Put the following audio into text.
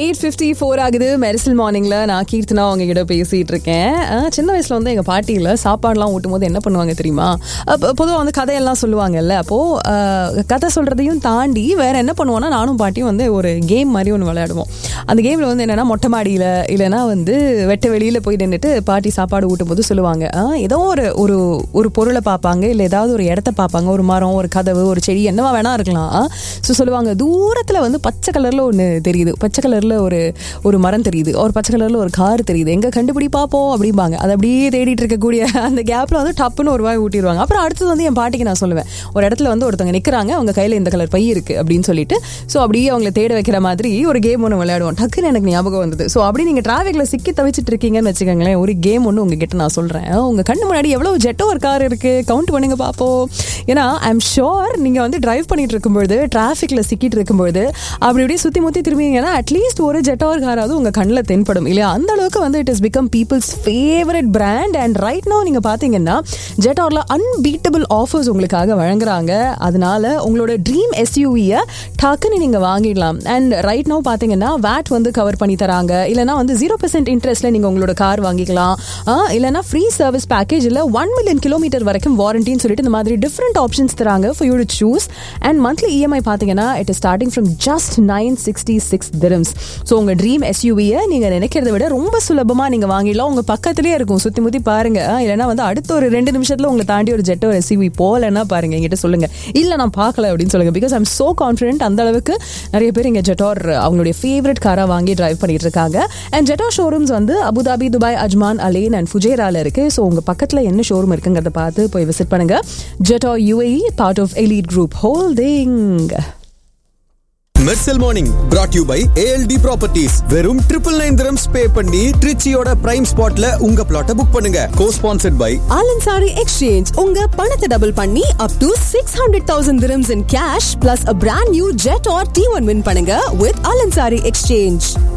eight fifty four ஆகுது மெரிசல் மார்னிங்ல நான் கீர்த்தனா உங்ககிட்ட பேசிட்டு இருக்கேன் அஹ், சின்ன வயசுல வந்து எங்க பாட்டியில சாப்பாடுலாம் ஊட்டும் போது என்ன பண்ணுவாங்க தெரியுமா பொதுவாக வந்து கதையெல்லாம் சொல்லுவாங்கல்ல அப்போ அஹ், கதை சொல்றதையும் தாண்டி வேற என்ன பண்ணுவோம்னா நானும் பாட்டியும் வந்து ஒரு கேம் மாதிரி ஒன்று விளையாடுவோம் அந்த கேம்ல வந்து என்னன்னா மொட்டை மாடியில இல்லைன்னா வந்து வெட்ட வெளியில போய் நின்றுட்டு பாட்டி சாப்பாடு ஊட்டும் போது சொல்லுவாங்க அஹ், ஏதோ ஒரு ஒரு ஒரு பொருளை பார்ப்பாங்க இல்லை ஏதாவது ஒரு இடத்த பார்ப்பாங்க ஒரு மரம் ஒரு கதவு ஒரு செடி என்னவா வேணா இருக்கலாம் ஸோ சொல்லுவாங்க தூரத்தில் வந்து பச்சை கலரில் ஒன்று தெரியுது பச்சை கலரில் ஒரு ஒரு மரம் தெரியுது ஒரு பச்சை கலரில் ஒரு கார் தெரியுது எங்கே கண்டுபிடி பார்ப்போம் அப்படிம்பாங்க அதை அப்படியே தேடிட்டு இருக்கக்கூடிய அந்த கேப்பில் வந்து டப்புன்னு ஒரு வாய் ஊட்டிடுவாங்க அப்புறம் அடுத்தது வந்து என் பாட்டிக்கு நான் சொல்லுவேன் ஒரு இடத்துல வந்து ஒருத்தவங்க நிற்கிறாங்க அவங்க கையில் இந்த கலர் பை இருக்குது அப்படின்னு சொல்லிட்டு ஸோ அப்படியே அவங்கள தேட வைக்கிற மாதிரி ஒரு கேம் ஒன்று விளையாடுவோம் டக்குன்னு எனக்கு ஞாபகம் வந்தது ஸோ அப்படி நீங்கள் டிராஃபிக்கில் சிக்கி தவிச்சிட்டு இருக்கீங்கன்னு வச்சுக்கோங்களேன் ஒரு கேம் ஒன்று உங்ககிட்ட நான் சொல்கிறேன் உங்கள் கண்ணு முன்னாடி எவ்வளோ ஜெட்டோ ஒரு கார் இருக்குது கவுண்ட் பண்ணுங்க பார்ப்போம் ஏன்னா ஐம் ஷோர் நீங்கள் வந்து டிரைவ் பண்ணிட்டு இருக்கும்பொழுது டிராஃபிக்கில் சிக்கிட்டு இருக்கும்பொழுது அப்படி இப்படி சுற்றி முற்றி திரும்பிங்கன்னா அட்லீஸ்ட் ஒரு ஜெட்டோர் காராவது உங்கள் கண்ணில் தென்படும் இல்லையா அந்த அளவுக்கு வந்து it is become people's favourite brand and right now நீங்கள் பார்த்தீங்கன்னா ஜெட்டாரில் அன்பீட்டபிள் ஆஃபர்ஸ் உங்களுக்காக வழங்குறாங்க அதனால உங்களோட ட்ரீம் எஸ்யூவியை டக்குன்னு நீங்கள் வாங்கிடலாம் அண்ட் ரைட் நோ பார்த்தீங்கன்னா வேட் வந்து கவர் பண்ணி தராங்க இல்லைனா வந்து ஜீரோ பர்சன்ட் இன்ட்ரெஸ்ட்ல நீங்கள் உங்களோட கார் வாங்கிக்கலாம் ஆ, இல்லைனா ஃப்ரீ சர்வீஸ் பேக்கேஜில் ஒன் மில்லியன் கிலோமீட்டர் வரைக்கும் வாரண்டின்னு சொல்லிட்டு இந்த மாதிரி டிஃப்ரெண்ட் ஆப்ஷன்ஸ் தராங்க for you to choose and monthly EMI பார்த்தீங்கன்னா it is starting from just nine sixty six dirhams so உங்கள் ட்ரீம் எஸ்யூவியை நீங்கள் நினைக்கிறத விட ரொம்ப சுலபமாக நீங்கள் வாங்கிடலாம் உங்கள் பக்கத்துலேயே இருக்கும் சுற்றி முற்றி பாருங்க ஆ, இல்லைனா வந்து அடுத்த ஒரு ரெண்டு நிமிஷத்தில் உங்களை தாண்டி ஒரு ஜெட்டோ எஸ்யூவி போகலன்னா பாருங்க என்கிட்ட சொல்லுங்க இல்லை நான் பார்க்கல அப்படின்னு சொல்லுங்க பிகாஸ் ஐம் சோ கான்ஃபிடென்ட் அந்த அளவுக்கு நிறைய பேர் இங்கே ஜெட்டார் அவங்களுடைய ஃபேவரட் காராக வாங்கி டிரைவ் பண்ணிட்டு இருக்காங்க அண்ட் ஜெட்டோ ஷோரூம்ஸ் வந்து Abu Dhabi Dubai Ajman Al Ain and ஃபுஜேரால இருக்கு ஸோ உங்க பக்கத்துல என்ன ஷோரூம் இருக்குங்கிறத பார்த்து போய் விசிட் பண்ணுங்க Jetour UAE part of Elite group holding மெர்சல் morning brought you by ALT properties வெறும் ட்ரிபிள் நைன் திரம்ஸ் பே பண்ணி ட்ரிச்சியோட பிரைம் ஸ்பாட்ல உங்க பிளாட்டை புக் பண்ணுங்க co-sponsored by Al Ansari exchange உங்க பணத்தை டபுள் பண்ணி up to six hundred thousand dirhams in cash plus a brand new Jetour T one win பண்ணுங்க வித் ஆலன்சாரி எக்ஸ்சேஞ்ச்